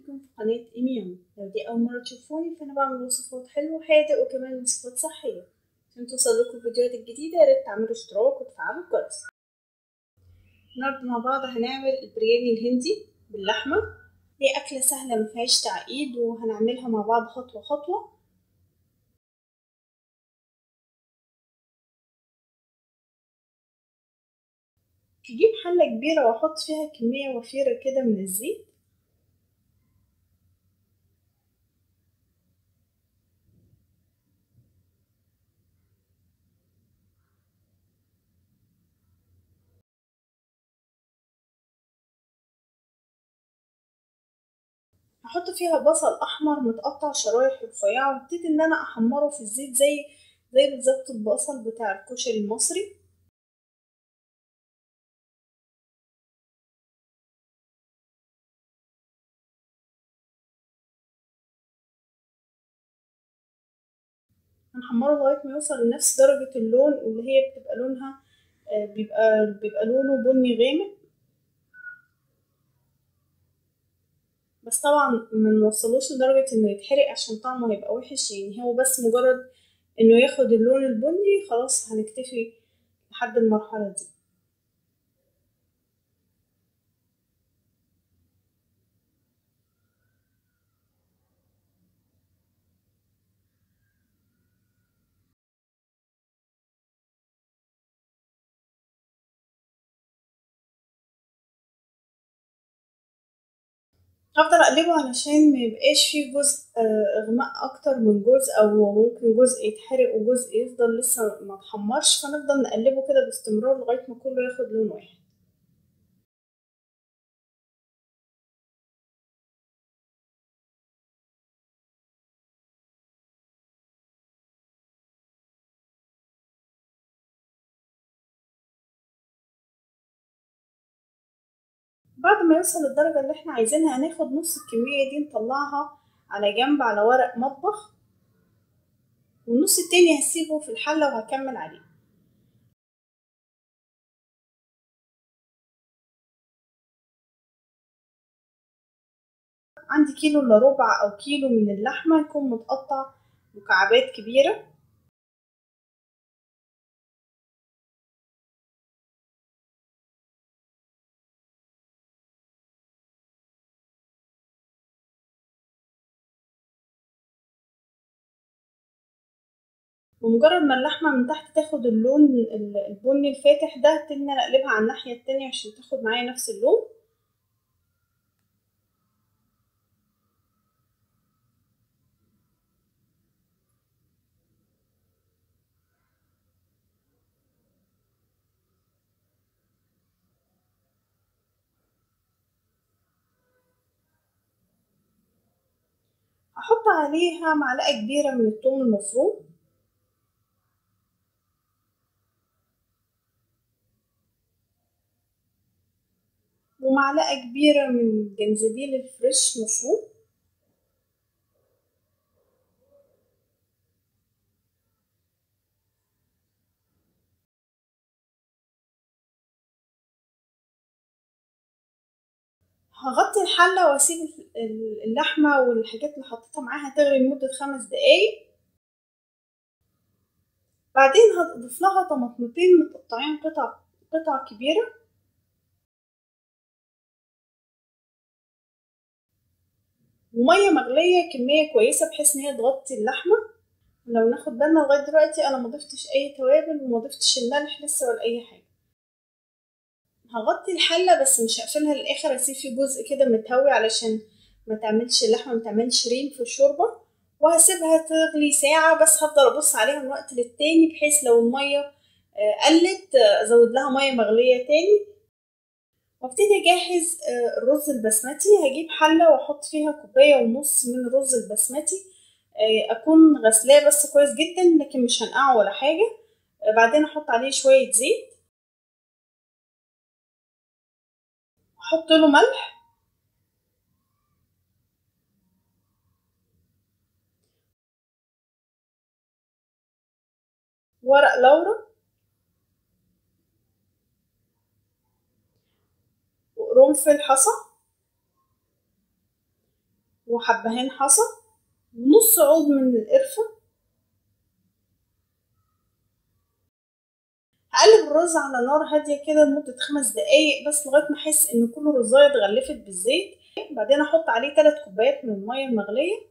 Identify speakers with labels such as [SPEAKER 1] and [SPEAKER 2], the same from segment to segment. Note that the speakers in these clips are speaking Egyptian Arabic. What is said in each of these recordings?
[SPEAKER 1] بيكم في قناة إيميون لو دي أول مرة تشوفوني فأنا بعمل وصفات حلوة وحادق وكمان وصفات صحية عشان توصلكوا الفيديوهات الجديدة ياريت تعملوا اشتراك وتفعلوا الجرس النهاردة مع بعض هنعمل البرياني الهندي باللحمة دي أكلة سهلة مفيهاش تعقيد وهنعملها مع بعض خطوة خطوة تجيب حلة كبيرة وأحط فيها كمية وفيرة كده من الزيت هحط فيها بصل احمر متقطع شرايح رفيعه وابتدي ان انا احمره في الزيت زي زي بالظبط البصل بتاع الكشري المصري هنحمره لغايه ما يوصل لنفس درجه اللون اللي هي بتبقى لونها بيبقى بيبقى لونه بني غامق بس طبعا ما نوصلوش لدرجة انه يتحرق عشان طعمه هيبقى وحش يعني هو بس مجرد انه ياخد اللون البني خلاص هنكتفي لحد المرحلة دي هفضل اقلبه علشان ما يبقاش فيه جزء اغماء اكتر من جزء او ممكن جزء يتحرق وجزء يفضل لسه ما اتحمرش فنفضل نقلبه كده باستمرار لغايه ما كله ياخد لون واحد بعد ما يوصل للدرجة اللي احنا عايزينها هناخد نص الكمية دي نطلعها على جنب على ورق مطبخ والنص التاني هسيبه في الحلة وهكمل عليه عندي كيلو الا ربع او كيلو من اللحمة يكون متقطع مكعبات كبيرة بمجرد ما اللحمة من تحت تاخد اللون البني الفاتح ده ابتدي ان انا اقلبها على الناحية التانية عشان تاخد معايا نفس اللون هحط عليها معلقة كبيرة من الثوم المفروم ومعلقة كبيرة من الجنزبيل الفريش مفروم هغطي الحلة واسيب اللحمة والحاجات اللي حطيتها معاها تغلي لمدة خمس دقايق بعدين هضيف لها طماطمتين متقطعين قطع قطع كبيرة ومية مغلية كمية كويسة بحيث ان هي تغطي اللحمة لو ناخد بالنا لغاية دلوقتي انا مضفتش اي توابل ومضفتش الملح لسه ولا اي حاجة هغطي الحلة بس مش هقفلها للاخر اسيب في جزء كده متهوي علشان ما تعملش اللحمة ما تعملش ريم في الشوربة وهسيبها تغلي ساعة بس هفضل ابص عليها من وقت للتاني بحيث لو المية قلت ازود لها مية مغلية تاني وابتدي اجهز الرز البسمتي هجيب حله واحط فيها كوبايه ونص من الرز البسمتي اكون غسلاه بس كويس جدا لكن مش هنقعه ولا حاجه بعدين احط عليه شويه زيت احط له ملح ورق لورا قرنفل حصى وحبهان حصى ونص عود من القرفة هقلب الرز على نار هادية كده لمدة خمس دقايق بس لغاية ما احس ان كل رزاية اتغلفت بالزيت بعدين احط عليه تلات كوبايات من المية المغلية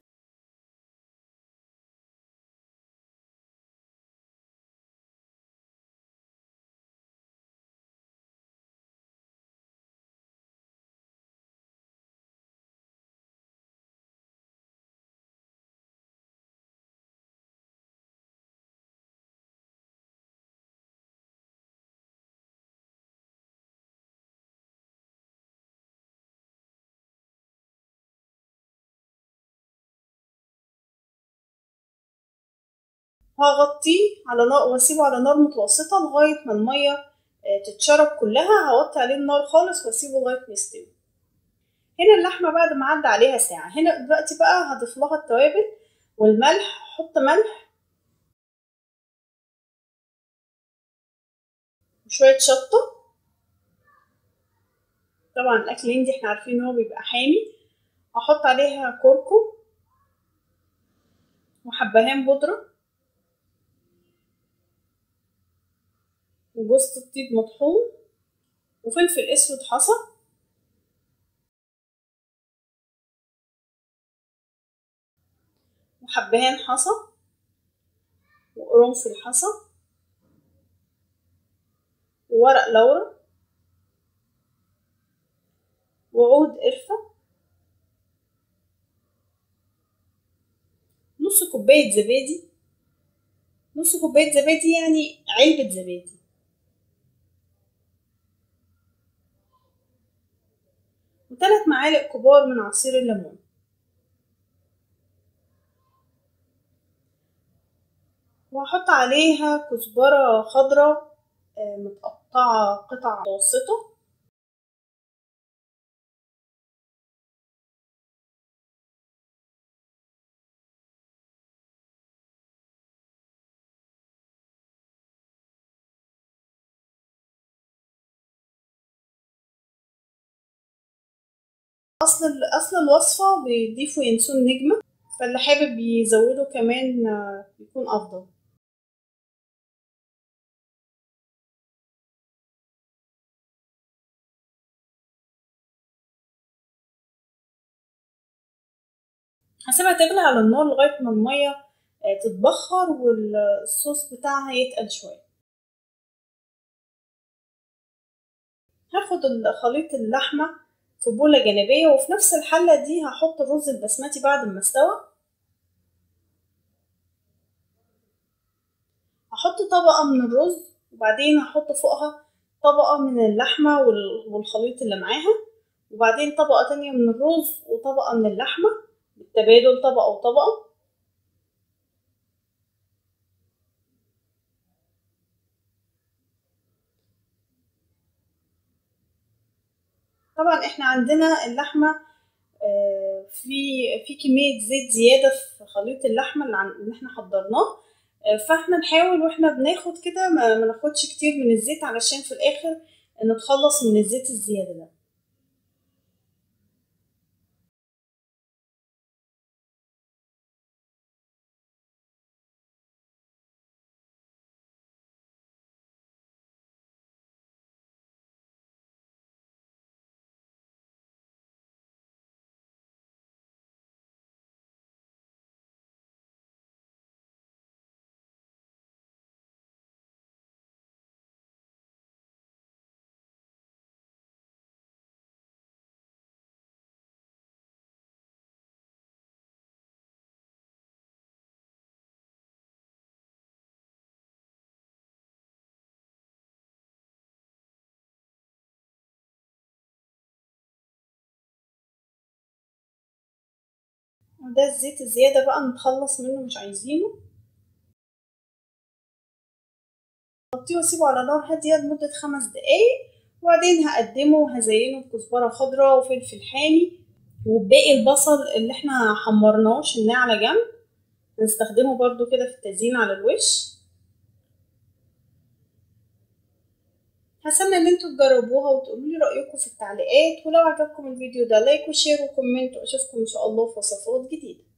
[SPEAKER 1] هغطيه على نار واسيبه على نار متوسطة لغاية ما المية تتشرب كلها هوطي عليه النار خالص واسيبه لغاية ما يستوي هنا اللحمة بعد ما عدى عليها ساعة هنا دلوقتي بقى هضيف لها التوابل والملح احط ملح وشوية شطة طبعا الأكل الهندي احنا عارفين ان هو بيبقى حامي احط عليها كركم وحبهان بودرة وجوز الطيب مطحون وفلفل اسود حصى وحبهان حصى وقرنفل حصى وورق لورا وعود قرفة نص كوباية زبادي نص كوباية زبادي يعني علبة زبادي وثلاث معالق كبار من عصير الليمون وهحط عليها كزبرة خضراء متقطعة قطع متوسطة اصل اصل الوصفه بيضيفوا ينسون نجمه فاللي حابب يزوده كمان يكون افضل هسيبها تغلي على النار لغايه ما الميه تتبخر والصوص بتاعها يتقل شويه هاخد خليط اللحمه في بولة جانبية وفي نفس الحلة دي هحط الرز البسمتي بعد ما استوى هحط طبقة من الرز وبعدين هحط فوقها طبقة من اللحمة والخليط اللي معاها وبعدين طبقة تانية من الرز وطبقة من اللحمة بالتبادل طبقة وطبقة طبعا احنا عندنا اللحمة في في كمية زيت زيادة في خليط اللحمة اللي احنا حضرناه فاحنا نحاول واحنا بناخد كده ما ناخدش كتير من الزيت علشان في الاخر نتخلص من الزيت الزيادة ده ده الزيت الزيادة بقى نتخلص منه مش عايزينه غطيه واسيبه على نار هادية لمدة خمس دقايق وبعدين هقدمه وهزينه بكزبرة خضراء وفلفل حامي وباقي البصل اللي احنا حمرناه شلناه على جنب نستخدمه برضو كده في التزيين على الوش هستنى ان انتوا تجربوها وتقولوا لي رأيكم في التعليقات ولو عجبكم الفيديو ده لايك وشير وكومنت واشوفكم ان شاء الله في وصفات جديدة